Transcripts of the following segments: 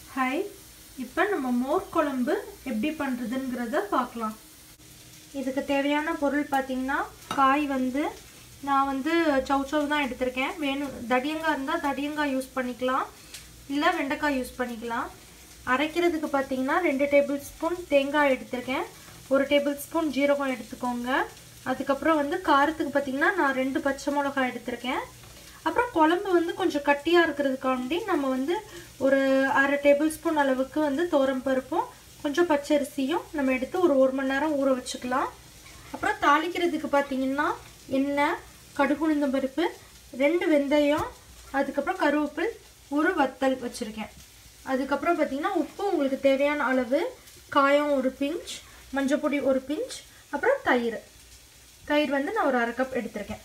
hi இப்போ நம்ம மோர் குழம்பு எப்படி பண்ணுறதுங்கிறத பார்க்கலாம் இதுக்கு தேவையான பொருள் பார்த்திங்கன்னா காய் வந்து நான் வந்து சவுச்சவ் தான் எடுத்திருக்கேன் வேணும் தடியங்காய் இருந்தால் தடியங்காய் யூஸ் பண்ணிக்கலாம் இல்லை வெண்டைக்காய் யூஸ் பண்ணிக்கலாம் அரைக்கிறதுக்கு பார்த்தீங்கன்னா ரெண்டு டேபிள் ஸ்பூன் தேங்காய் எடுத்திருக்கேன் ஒரு டேபிள் ஸ்பூன் ஜீரகம் எடுத்துக்கோங்க அதுக்கப்புறம் வந்து காரத்துக்கு பார்த்தீங்கன்னா நான் ரெண்டு பச்சை மிளகாய் எடுத்திருக்கேன் அப்புறம் குழம்பு வந்து கொஞ்சம் கட்டியாக இருக்கிறதுக்காண்டி நம்ம வந்து ஒரு அரை டேபிள் ஸ்பூன் அளவுக்கு வந்து தோரம் பருப்பும் கொஞ்சம் பச்சரிசியும் நம்ம எடுத்து ஒரு ஒரு மணி நேரம் ஊற வச்சுக்கலாம் அப்புறம் தாளிக்கிறதுக்கு பார்த்தீங்கன்னா எண்ணெய் கடுகுளுந்தம் பருப்பு ரெண்டு வெந்தயம் அதுக்கப்புறம் கருவேப்பில் ஒரு வத்தல் வச்சுருக்கேன் அதுக்கப்புறம் பார்த்தீங்கன்னா உப்பு உங்களுக்கு தேவையான அளவு காயம் ஒரு பிஞ்ச் மஞ்சப்பொடி ஒரு பிஞ்ச் அப்புறம் தயிர் தயிர் வந்து நான் ஒரு அரை கப் எடுத்திருக்கேன்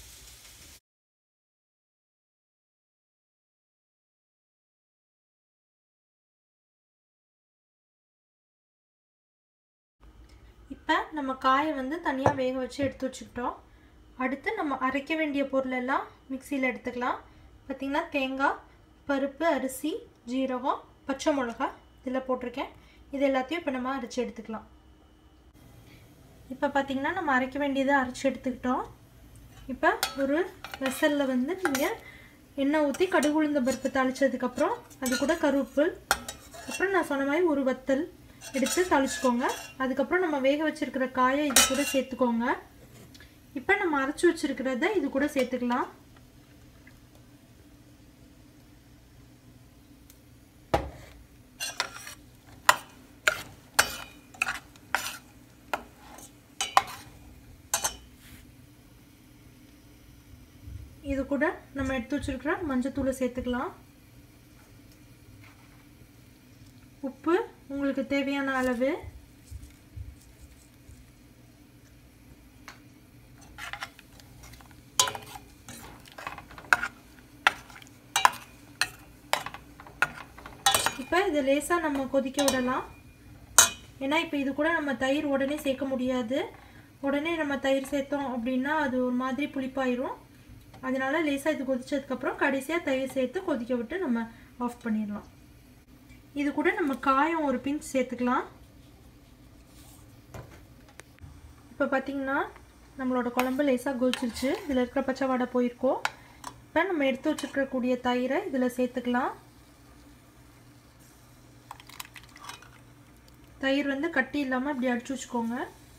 இப்போ நம்ம காயை வந்து தனியாக வேக வச்சு எடுத்து வச்சுக்கிட்டோம் அடுத்து நம்ம அரைக்க வேண்டிய பொருளெல்லாம் மிக்சியில் எடுத்துக்கலாம் பார்த்திங்கன்னா தேங்காய் பருப்பு அரிசி ஜீரகம் பச்சை மிளகா இதில் போட்டிருக்கேன் இது எல்லாத்தையும் இப்போ நம்ம அரைச்சி எடுத்துக்கலாம் இப்போ பார்த்திங்கன்னா நம்ம அரைக்க வேண்டியதை அரைச்சி எடுத்துக்கிட்டோம் இப்போ ஒரு வெசலில் வந்து நீங்கள் எண்ணெய் ஊற்றி கடுகு உளுந்த பருப்பு தாளித்ததுக்கப்புறம் அது கூட கருவேப்பில் அப்புறம் நான் சொன்ன மாதிரி ஒரு வத்தல் எடுத்து தாளிச்சுக்கோங்க அதுக்கப்புறம் நம்ம வேக வச்சுருக்கிற காயை இது கூட சேர்த்துக்கோங்க இப்போ நம்ம அரைச்சி வச்சுருக்கிறத இது கூட சேர்த்துக்கலாம் இது கூட நம்ம எடுத்து வச்சுருக்கிற மஞ்சத்தூளை சேர்த்துக்கலாம் உப்பு உங்களுக்கு தேவையான அளவு இப்போ இதை லேசாக நம்ம கொதிக்க விடலாம் ஏன்னா இப்போ இது கூட நம்ம தயிர் உடனே சேர்க்க முடியாது உடனே நம்ம தயிர் சேர்த்தோம் அப்படின்னா அது ஒரு மாதிரி புளிப்பாயிரும் அதனால லேசாக இது கொதிச்சதுக்கப்புறம் கடைசியாக தயிர் சேர்த்து கொதிக்க விட்டு நம்ம ஆஃப் பண்ணிடலாம் இது கூட நம்ம காயம் ஒரு பிஞ்ச் சேர்த்துக்கலாம் இப்போ பார்த்திங்கன்னா நம்மளோட குழம்பு லேசாக கொதிச்சிருச்சு இதில் இருக்கிற பச்சை வாடை போயிருக்கோம் இப்போ நம்ம எடுத்து வச்சுருக்கக்கூடிய தயிரை இதில் சேர்த்துக்கலாம் தயிர் வந்து கட்டி இல்லாமல் இப்படி அடிச்சு வச்சுக்கோங்க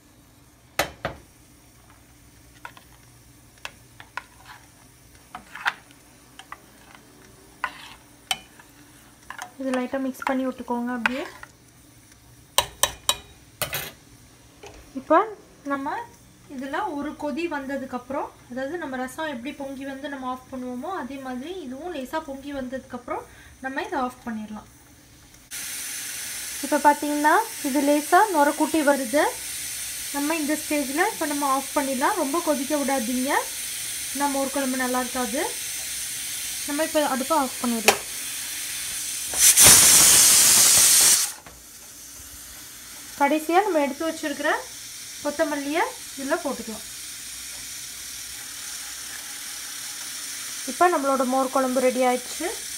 இது லைட்டாக மிக்ஸ் பண்ணி விட்டுக்கோங்க அப்படியே இப்போ நம்ம இதில் ஒரு கொதி வந்ததுக்கப்புறம் அதாவது நம்ம ரசம் எப்படி பொங்கி வந்து நம்ம ஆஃப் பண்ணுவோமோ அதே மாதிரி இதுவும் லேசாக பொங்கி வந்ததுக்கப்புறம் நம்ம இதை ஆஃப் பண்ணிடலாம் இப்போ பார்த்தீங்கன்னா இது லேசாக நுர கூட்டி வருது நம்ம இந்த ஸ்டேஜில் இப்போ நம்ம ஆஃப் பண்ணிடலாம் ரொம்ப கொதிக்க விடாதீங்க நம்ம ஒரு குழம்பு நல்லா இருக்காது நம்ம இப்போ அடுப்பை ஆஃப் பண்ணிடலாம் கடைசியாக நம்ம எடுத்து வச்சுருக்கிற கொத்தமல்லியை இதில் போட்டுக்கலாம் இப்போ நம்மளோட மோர் குழம்பு ரெடி ஆயிடுச்சு